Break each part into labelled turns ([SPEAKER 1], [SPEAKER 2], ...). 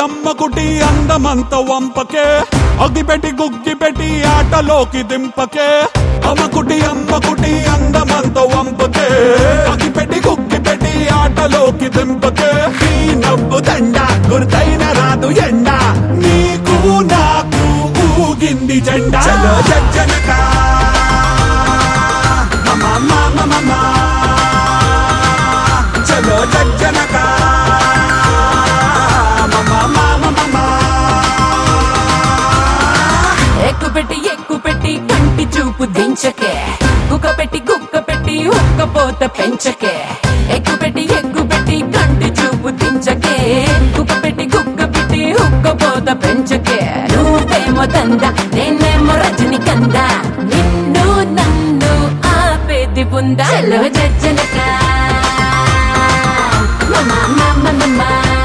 [SPEAKER 1] అమ్మకుటి అందమంత వంపకే అగ్గిపెట్టి గుగ్గిపెట్టి ఆటలోకి దింపకే అమ్మకుటి అమ్మకుటి అందమంత వంపకే అగ్గిపెట్టి గుగ్గిపెట్టి ఆటలోకి దింపకే ఈ నవ్వు దండ గుర్తైన రాదు ఎండ నీకు నాకు ఊగింది జెండా చలో జజ్జనక మమ మమ మమ చలో జజ్జనక మమ మమ మమ
[SPEAKER 2] ఎక్కు పెట్టి ఎక్కు పెట్టి కంటి చూపు దించకే కుక్క పెట్టి కుక్క పెట్టి ఉక్కపోత పెంచకే ఎక్కు పెట్టి ఎక్కు పెట్టి కంటి చూపు దించకే కుక్క పెట్టి కుక్క పెట్టి ఉక్కపోత పెంచకే నువ్వేమో దంద నేనేమో రజని కంద నిన్ను నన్ను ఆపేది ఉందా చలో జజ్జనక మమ మమ మమ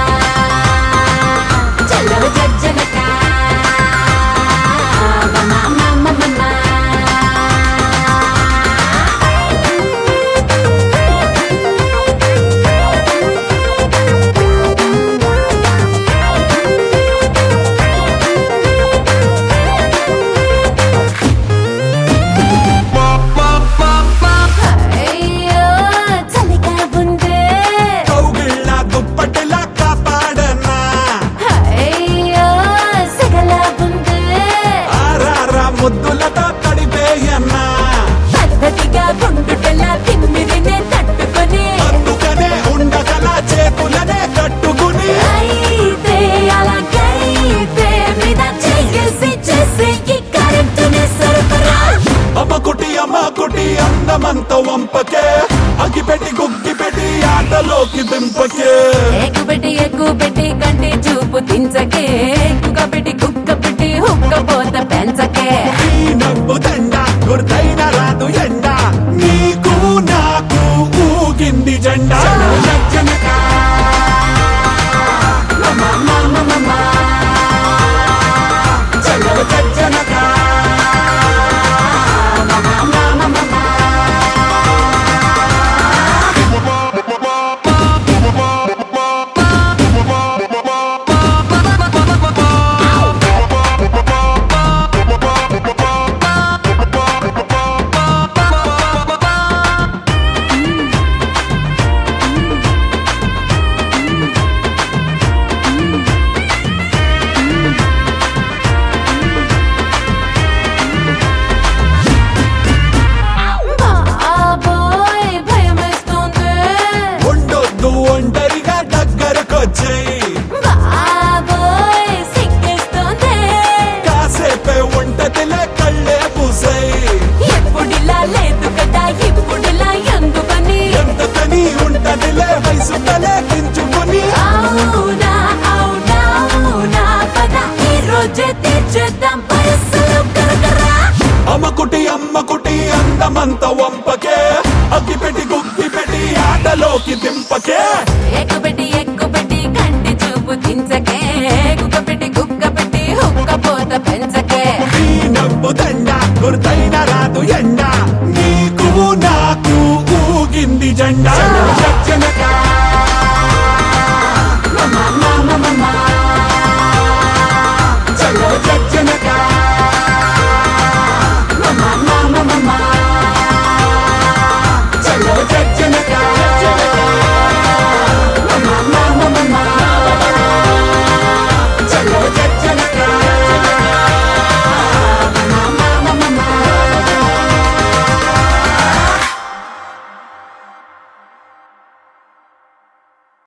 [SPEAKER 2] చలో జజ్జనక మమ మమ మమ అయ్యో చలిగా ఉంది
[SPEAKER 1] కౌగిళ్ళ దుప్పటిలా కాపాడనా
[SPEAKER 2] అయ్యో సిగలా ఉంది
[SPEAKER 1] ఆరారా ముద్దులతో తడిపేయన్నా
[SPEAKER 2] పద్ధతిగా గుండుటలా తిమ్మిరినే తట్టుకొని
[SPEAKER 1] అందుకనే ఉండగల చేతులనే కట్టుకుని
[SPEAKER 2] అయితే అలాగైతే మీద చేసి చేసి ఈ కరెంటుని సరఫరా
[SPEAKER 1] అమ్మకుటి అమ్మకుటి అందమంత వంపకే అగిపెట్టి గుగ్గిపెట్టి ఆటలోకి దింపకే
[SPEAKER 2] ఎక్కుపెట్టి ఎక్కుపెట్టి కంటి చూపు దించకే కుక్క పెట్టి కుక్క పెట్టి హుక్క పోత పెంచకే
[SPEAKER 1] ఈ నవ్వు దండ గుర్తైన రాదు ఎండ నీకు నాకు ఊగింది జెండా జనక
[SPEAKER 2] మమ మమ మమ
[SPEAKER 1] చలో జనక
[SPEAKER 2] మమ మమ మమ బాబోయ్ భయమేస్తుంది
[SPEAKER 1] ఉండొద్దు ఒంటరిగా దగ్గరకొచ్చేయి
[SPEAKER 2] బాబోయ్ సిగ్గేస్తుంది
[SPEAKER 1] కాసేపే ఉంటదిలే కళ్ళే పూసేయి
[SPEAKER 2] ఎప్పుడిలా లేదు కదా ఇప్పుడిలా ఎందుకని
[SPEAKER 1] ఎంత పని ఉంటదిలే వయసు తలే దించుకుని
[SPEAKER 2] అవునా అవునా అవునా పద ఈ రోజే తీర్చేద్దాం వయస్సులో కరకరా
[SPEAKER 1] అమ్మకుటి అమ్మకుటి అందమంత వంపకే అగ్గిపెట్టి గుగ్గిపెట్టి ఆటలోకి దింపకే
[SPEAKER 2] ఎక్కుపెట్టి